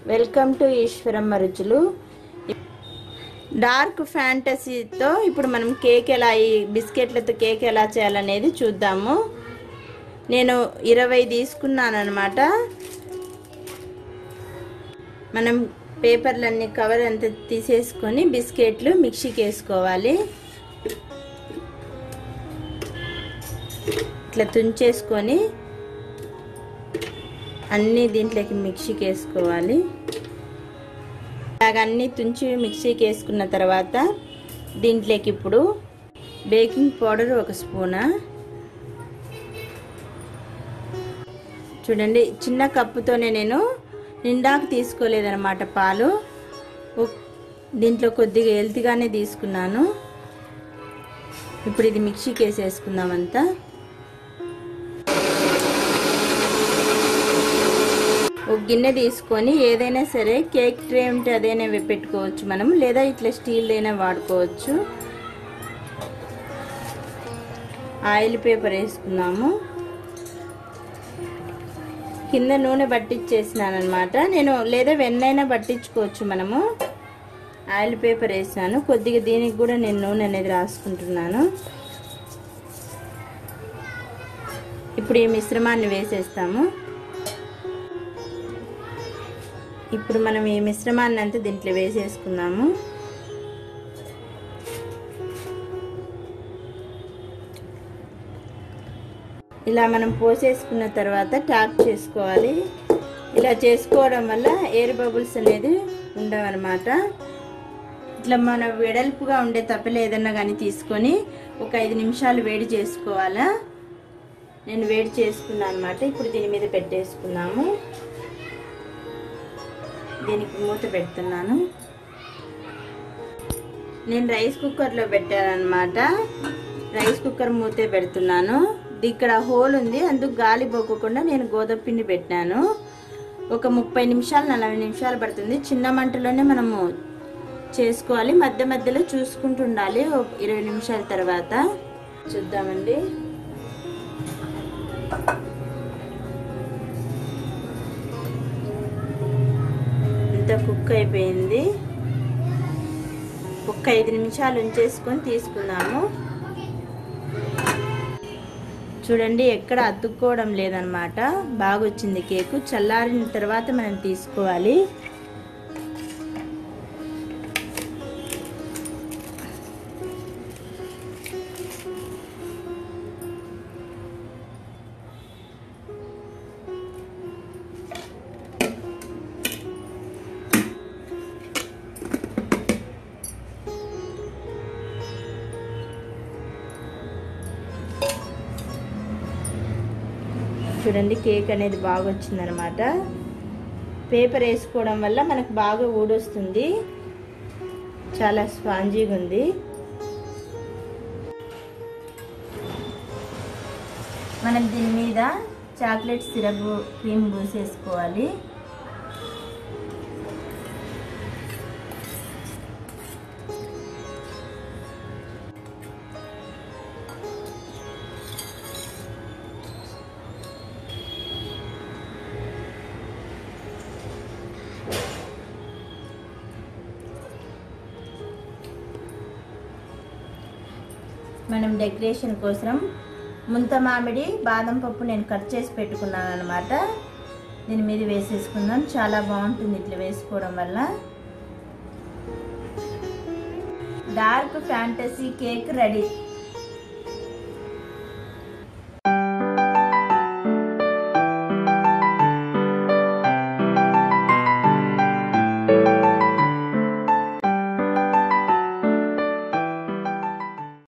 welcome to Eshwaramma రుచులు dark ఫ్యాంటసీతో ఇప్పుడు మనం కేక్ ఎలా ఈ బిస్కెట్లతో కేక్ ఎలా చేయాలనేది చూద్దాము నేను ఇరవై తీసుకున్నాను అనమాట మనం పేపర్లన్నీ కవర్ అంతా తీసేసుకొని బిస్కెట్లు మిక్సీకి వేసుకోవాలి ఇట్లా తుంచేసుకొని అన్నీ దీంట్లోకి మిక్సీకి వేసుకోవాలి ఇలాగ అన్నీ తుంచి మిక్సీకి వేసుకున్న తర్వాత దీంట్లోకి ఇప్పుడు బేకింగ్ పౌడర్ ఒక స్పూనా చూడండి చిన్న కప్పుతోనే నేను నిండాకు తీసుకోలేదన్నమాట పాలు దీంట్లో కొద్దిగా హెల్తీగానే తీసుకున్నాను ఇప్పుడు ఇది మిక్సీకి వేసేసుకుందామంతా ఒక గిన్నె తీసుకొని ఏదైనా సరే కేక్ ట్రే ఉంటే అదైనా పెట్టుకోవచ్చు మనం లేదా ఇట్లా స్టీల్ అయినా వాడుకోవచ్చు ఆయిల్ పేపర్ వేసుకున్నాము కింద నూనె పట్టించేసినాను అనమాట నేను లేదా వెన్నైనా పట్టించుకోవచ్చు మనము ఆయిల్ పేపర్ వేసాను కొద్దిగా దీనికి కూడా నేను నూనె అనేది రాసుకుంటున్నాను ఇప్పుడు ఈ మిశ్రమాన్ని వేసేస్తాము ఇప్పుడు మనం ఈ మిశ్రమాన్ని అంతా దీంట్లో వేసేసుకుందాము ఇలా మనం పోసేసుకున్న తర్వాత ట్యాప్ చేసుకోవాలి ఇలా చేసుకోవడం వల్ల ఎయిర్ బబుల్స్ అనేది ఉండవన్నమాట ఇట్లా మన వెడల్పుగా ఉండే తప్పలు ఏదన్నా కానీ తీసుకొని ఒక ఐదు నిమిషాలు వేడి చేసుకోవాలా నేను వేడి చేసుకున్నాను అనమాట ఇప్పుడు దీని మీద పెట్టేసుకున్నాము దీనికి మూత పెడుతున్నాను నేను రైస్ కుక్కర్లో పెట్టానమాట రైస్ కుక్కర్ మూతే పెడుతున్నాను ఇక్కడ హోల్ ఉంది అందుకు గాలి పోకోకుండా నేను గోధుమ పిండి పెట్టాను ఒక ముప్పై నిమిషాలు నలభై నిమిషాలు పడుతుంది చిన్న మంటలోనే మనము చేసుకోవాలి మధ్య మధ్యలో చూసుకుంటూ ఉండాలి ఒక ఇరవై నిమిషాల తర్వాత చూద్దామండి ఇంత కుక్ అయిపోయింది ఒక ఐదు నిమిషాలు ఉంచేసుకొని తీసుకున్నాము చూడండి ఎక్కడ అతుక్కోవడం లేదనమాట బాగా వచ్చింది కేకు చల్లారిన తర్వాత మనం తీసుకోవాలి చూడండి కేక్ అనేది బాగా వచ్చిందనమాట పేపర్ వేసుకోవడం వల్ల మనకు బాగా ఊడొస్తుంది చాలా స్పాంజీగా ఉంది మనం దీని మీద చాక్లెట్ సిరప్ క్రీమ్ పూసేసుకోవాలి మనం డెకరేషన్ కోసం ముంత మామిడి బాదం పప్పు నేను కట్ చేసి పెట్టుకున్నాను అనమాట దీని మీద వేసేసుకుందాం చాలా బాగుంటుంది ఇట్లా వేసుకోవడం వల్ల డార్క్ ఫ్యాంటసీ కేక్ రెడీ